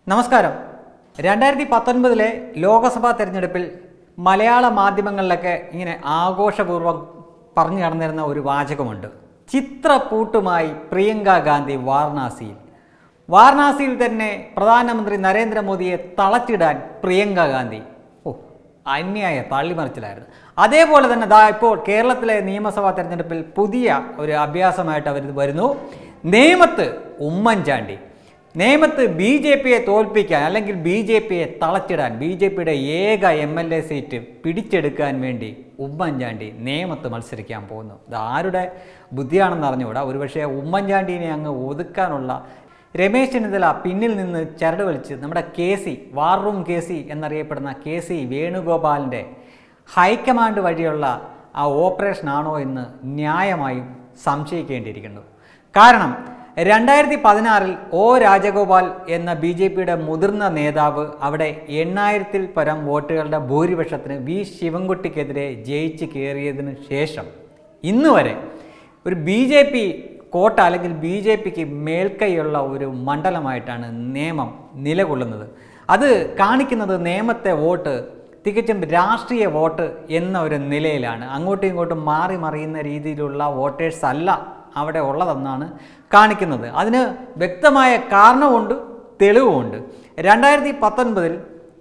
നമസ്കാരം രണ്ടായിരത്തി പത്തൊൻപതിലെ ലോക്സഭാ തെരഞ്ഞെടുപ്പിൽ മലയാള മാധ്യമങ്ങളിലൊക്കെ ഇങ്ങനെ ആഘോഷപൂർവ്വം പറഞ്ഞു നടന്നിരുന്ന ഒരു വാചകമുണ്ട് ചിത്രപ്പൂട്ടുമായി പ്രിയങ്ക ഗാന്ധി വാരണാസിയിൽ വാരണാസിയിൽ തന്നെ പ്രധാനമന്ത്രി നരേന്ദ്രമോദിയെ തളച്ചിടാൻ പ്രിയങ്ക ഗാന്ധി ഓ അന്യായ തള്ളിമറിച്ചിലായിരുന്നു അതേപോലെ തന്നെ ദാ ഇപ്പോൾ കേരളത്തിലെ നിയമസഭാ തെരഞ്ഞെടുപ്പിൽ പുതിയ ഒരു അഭ്യാസമായിട്ട് അവർ വരുന്നു നേമത്ത് ഉമ്മൻചാണ്ടി നേമത്ത് ബി ജെ പിയെ തോൽപ്പിക്കാൻ അല്ലെങ്കിൽ ബി ജെ പിയെ തളച്ചിടാൻ ബി ജെ പിയുടെ ഏക എം എൽ എ സീറ്റ് പിടിച്ചെടുക്കാൻ വേണ്ടി ഉമ്മൻചാണ്ടി നേമത്ത് മത്സരിക്കാൻ പോകുന്നു ഇത് ആരുടെ ബുദ്ധിയാണെന്ന് അറിഞ്ഞുകൂടാ ഒരുപക്ഷെ ഉമ്മൻചാണ്ടീനെ അങ്ങ് ഒതുക്കാനുള്ള രമേശ് ചെന്നിത്തല പിന്നിൽ നിന്ന് ചരട് വലിച്ച് നമ്മുടെ K C war room K C എന്നറിയപ്പെടുന്ന കെ സി വേണുഗോപാലിൻ്റെ ഹൈക്കമാൻഡ് വഴിയുള്ള ആ ഓപ്പറേഷൻ ആണോ എന്ന് ന്യായമായും സംശയിക്കേണ്ടിയിരിക്കുന്നു കാരണം രണ്ടായിരത്തി പതിനാറിൽ ഒ രാജഗോപാൽ എന്ന ബി ജെ പിയുടെ മുതിർന്ന നേതാവ് അവിടെ എണ്ണായിരത്തിൽ പരം വോട്ടുകളുടെ ഭൂരിപക്ഷത്തിന് വി ശിവൻകുട്ടിക്കെതിരെ ജയിച്ച് കയറിയതിന് ശേഷം ഇന്ന് വരെ ഒരു ബി ജെ പി കോട്ട അല്ലെങ്കിൽ ബി ജെ പിക്ക് മേൽക്കൈയുള്ള ഒരു മണ്ഡലമായിട്ടാണ് നിയമം നിലകൊള്ളുന്നത് അത് കാണിക്കുന്നത് നിയമത്തെ വോട്ട് തികച്ചും രാഷ്ട്രീയ വോട്ട് എന്ന ഒരു നിലയിലാണ് അങ്ങോട്ടും ഇങ്ങോട്ടും മാറി മറിയുന്ന രീതിയിലുള്ള വോട്ടേഴ്സ് അല്ല അവിടെ ഉള്ളതെന്നാണ് കാണിക്കുന്നത് അതിന് വ്യക്തമായ കാരണമുണ്ട് തെളിവുമുണ്ട് രണ്ടായിരത്തി പത്തൊൻപതിൽ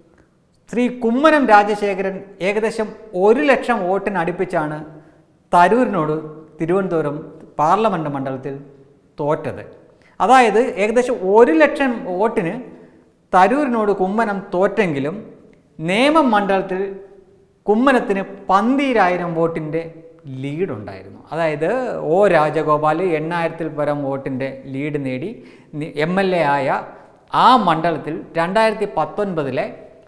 ശ്രീ കുമ്മനം രാജശേഖരൻ ഏകദേശം ഒരു ലക്ഷം വോട്ടിന് അടുപ്പിച്ചാണ് തരൂരിനോട് തിരുവനന്തപുരം പാർലമെൻറ്റ് മണ്ഡലത്തിൽ തോറ്റത് അതായത് ഏകദേശം ഒരു ലക്ഷം വോട്ടിന് തരൂരിനോട് കുമ്മനം തോറ്റെങ്കിലും നേമം മണ്ഡലത്തിൽ കുമ്മനത്തിന് പന്തീരായിരം വോട്ടിൻ്റെ ലീഡുണ്ടായിരുന്നു അതായത് ഒ രാജഗോപാൽ എണ്ണായിരത്തിൽ പരം വോട്ടിൻ്റെ ലീഡ് നേടി എം എൽ എ ആയ ആ മണ്ഡലത്തിൽ രണ്ടായിരത്തി പത്തൊൻപതിലെ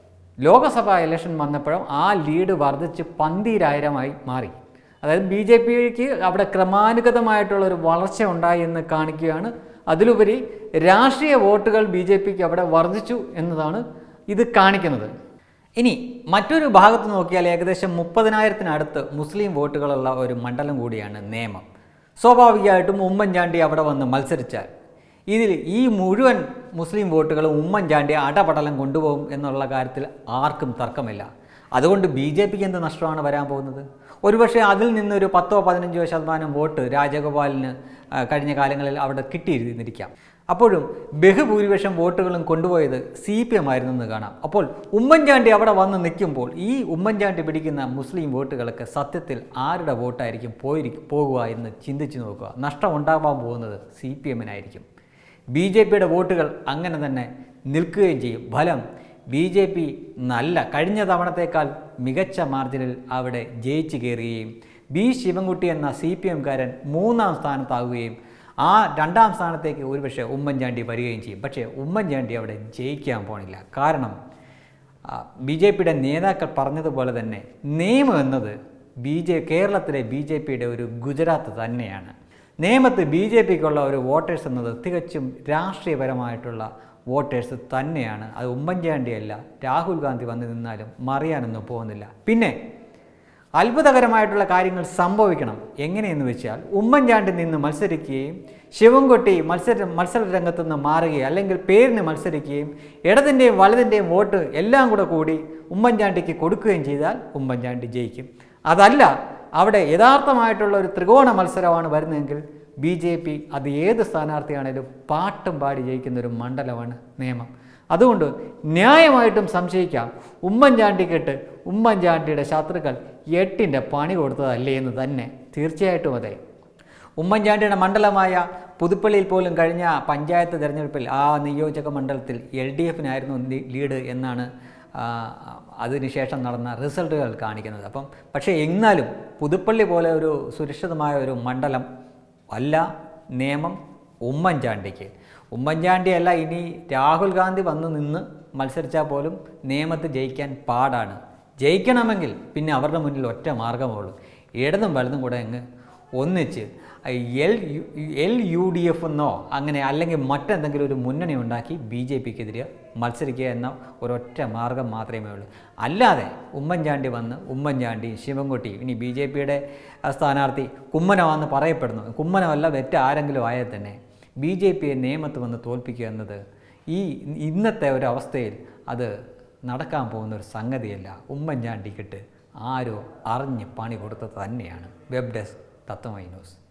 ലോക്സഭാ ഇലക്ഷൻ വന്നപ്പോഴും ആ ലീഡ് വർദ്ധിച്ച് പന്തീരായിരമായി മാറി അതായത് ബി ജെ പിക്ക് അവിടെ ക്രമാനുഗതമായിട്ടുള്ള ഒരു വളർച്ച ഉണ്ടായി എന്ന് കാണിക്കുകയാണ് അതിലുപരി രാഷ്ട്രീയ വോട്ടുകൾ ബി ജെ പിക്ക് അവിടെ വർദ്ധിച്ചു എന്നതാണ് ഇത് കാണിക്കുന്നത് ഇനി മറ്റൊരു ഭാഗത്ത് നോക്കിയാൽ ഏകദേശം മുപ്പതിനായിരത്തിനടുത്ത് മുസ്ലിം വോട്ടുകളുള്ള ഒരു മണ്ഡലം കൂടിയാണ് നേമം സ്വാഭാവികമായിട്ടും ഉമ്മൻചാണ്ടി അവിടെ വന്ന് മത്സരിച്ചാൽ ഇതിൽ ഈ മുഴുവൻ മുസ്ലിം വോട്ടുകളും ഉമ്മൻചാണ്ടി അടപടലം കൊണ്ടുപോകും എന്നുള്ള കാര്യത്തിൽ ആർക്കും തർക്കമില്ല അതുകൊണ്ട് ബി ജെ പിക്ക് എന്ത് നഷ്ടമാണ് വരാൻ പോകുന്നത് ഒരുപക്ഷെ അതിൽ നിന്നൊരു പത്തോ പതിനഞ്ചോ ശതമാനം വോട്ട് രാജഗോപാലിന് ആ, കഴിഞ്ഞ കാലങ്ങളിൽ അവിടെ കിട്ടിയിരുന്നിരിക്കാം അപ്പോഴും ബഹുഭൂരിപക്ഷം വോട്ടുകളും കൊണ്ടുപോയത് സി പി എം ആയിരുന്നെന്ന് കാണാം അപ്പോൾ ഉമ്മൻചാണ്ടി അവിടെ വന്ന് നിൽക്കുമ്പോൾ ഈ ഉമ്മൻചാണ്ടി പിടിക്കുന്ന മുസ്ലിം വോട്ടുകളൊക്കെ സത്യത്തിൽ ആരുടെ വോട്ടായിരിക്കും പോയി പോകുക എന്ന് ചിന്തിച്ച് നോക്കുക നഷ്ടം ഉണ്ടാവാൻ പോകുന്നത് സി പി എമ്മിനായിരിക്കും ബി ജെ പിയുടെ വോട്ടുകൾ അങ്ങനെ തന്നെ നിൽക്കുകയും ചെയ്യും ഫലം ബി ജെ പി നല്ല കഴിഞ്ഞ തവണത്തേക്കാൾ മികച്ച മാർജിനിൽ അവിടെ ജയിച്ചു കയറുകയും ബി ശിവൻകുട്ടി എന്ന സി പി എംകാരൻ മൂന്നാം സ്ഥാനത്താവുകയും ആ രണ്ടാം സ്ഥാനത്തേക്ക് ഒരുപക്ഷെ ഉമ്മൻചാണ്ടി വരികയും ചെയ്യും പക്ഷേ ഉമ്മൻചാണ്ടി അവിടെ ജയിക്കാൻ പോണില്ല കാരണം ബി ജെ പിയുടെ നേതാക്കൾ പറഞ്ഞതുപോലെ തന്നെ നിയമം എന്നത് ബി ജെ കേരളത്തിലെ ബി ജെ പിയുടെ ഒരു ഗുജറാത്ത് തന്നെയാണ് നിയമത്ത് ബി ജെ പിക്കുള്ള ഒരു വോട്ടേഴ്സ് എന്നത് തികച്ചും രാഷ്ട്രീയപരമായിട്ടുള്ള വോട്ടേഴ്സ് തന്നെയാണ് അത് ഉമ്മൻചാണ്ടിയല്ല രാഹുൽ ഗാന്ധി വന്ന് നിന്നാലും മറിയാനൊന്നും പോകുന്നില്ല പിന്നെ അത്ഭുതകരമായിട്ടുള്ള കാര്യങ്ങൾ സംഭവിക്കണം എങ്ങനെയെന്ന് വെച്ചാൽ ഉമ്മൻചാണ്ടി നിന്ന് മത്സരിക്കുകയും ശിവൻകുട്ടി മത്സര മത്സര രംഗത്തു നിന്ന് മാറുകയും അല്ലെങ്കിൽ പേരിന് മത്സരിക്കുകയും ഇടതിൻ്റെയും വലതിൻ്റെയും വോട്ട് എല്ലാം കൂടെ കൂടി ഉമ്മൻചാണ്ടിക്ക് കൊടുക്കുകയും ചെയ്താൽ ഉമ്മൻചാണ്ടി ജയിക്കും അതല്ല അവിടെ യഥാർത്ഥമായിട്ടുള്ള ഒരു ത്രികോണ മത്സരമാണ് വരുന്നതെങ്കിൽ ബി ജെ പി അത് ഏത് സ്ഥാനാർത്ഥിയാണേലും പാട്ടും പാടി ജയിക്കുന്ന ഒരു മണ്ഡലമാണ് നിയമം അതുകൊണ്ട് ന്യായമായിട്ടും സംശയിക്കാം ഉമ്മൻചാണ്ടി കെട്ട് ഉമ്മൻചാണ്ടിയുടെ ശത്രുക്കൾ എട്ടിൻ്റെ പണി കൊടുത്തതല്ലേ എന്ന് തന്നെ തീർച്ചയായിട്ടും അതെ ഉമ്മൻചാണ്ടിയുടെ മണ്ഡലമായ പുതുപ്പള്ളിയിൽ പോലും കഴിഞ്ഞ പഞ്ചായത്ത് തിരഞ്ഞെടുപ്പിൽ ആ നിയോജക മണ്ഡലത്തിൽ എൽ ഡി എഫിനായിരുന്നു ലീഡ് എന്നാണ് ആ, അതിനുശേഷം നടന്ന റിസൾട്ടുകൾ കാണിക്കുന്നത് അപ്പം പക്ഷേ എന്നാലും പുതുപ്പള്ളി പോലെ ഒരു സുരക്ഷിതമായ ഒരു മണ്ഡലം അല്ല നിയമം ഉമ്മൻചാണ്ടിക്ക് ഉമ്മൻചാണ്ടിയല്ല ഇനി രാഹുൽ ഗാന്ധി വന്ന് നിന്ന് മത്സരിച്ചാൽ പോലും നിയമത്ത് ജയിക്കാൻ പാടാണ് ജയിക്കണമെങ്കിൽ പിന്നെ അവരുടെ മുന്നിൽ ഒറ്റ മാർഗ്ഗമേ ഉള്ളൂ ഇടതും വലതും കൂടെ അങ്ങ് ഒന്നിച്ച് L U L U D F എന്നോ അങ്ങനെ അല്ലെങ്കിൽ മറ്റെന്തെങ്കിലും ഒരു മുന്നണി ഉണ്ടാക്കി ബി ജെ പിക്കെതിരെ മത്സരിക്കുക എന്ന ഒരൊറ്റ മാർഗം മാത്രമേ ഉള്ളൂ അല്ലാതെ ഉമ്മൻചാണ്ടി വന്ന് ഉമ്മൻചാണ്ടി ശിവൻകുട്ടി ഇനി ബി ജെ പിയുടെ സ്ഥാനാർത്ഥി കുമ്മനമാണെന്ന് പറയപ്പെടുന്നു കുമ്മനമല്ല വെറ്റ ആരെങ്കിലും ആയാൽ തന്നെ ബി ജെ പിയെ നിയമത്ത് വന്ന് തോൽപ്പിക്കുക എന്നത് ഈ ഇന്നത്തെ ഒരു അവസ്ഥയിൽ അത് നടക്കാൻ പോകുന്ന ഒരു സംഗതിയല്ല ഉമ്മൻചാണ്ടിക്കിട്ട് ആരോ അറിഞ്ഞ് പണി കൊടുത്തത് തന്നെയാണ് വെബ് ഡെസ്ക് തത്വമൈ ന്യൂസ്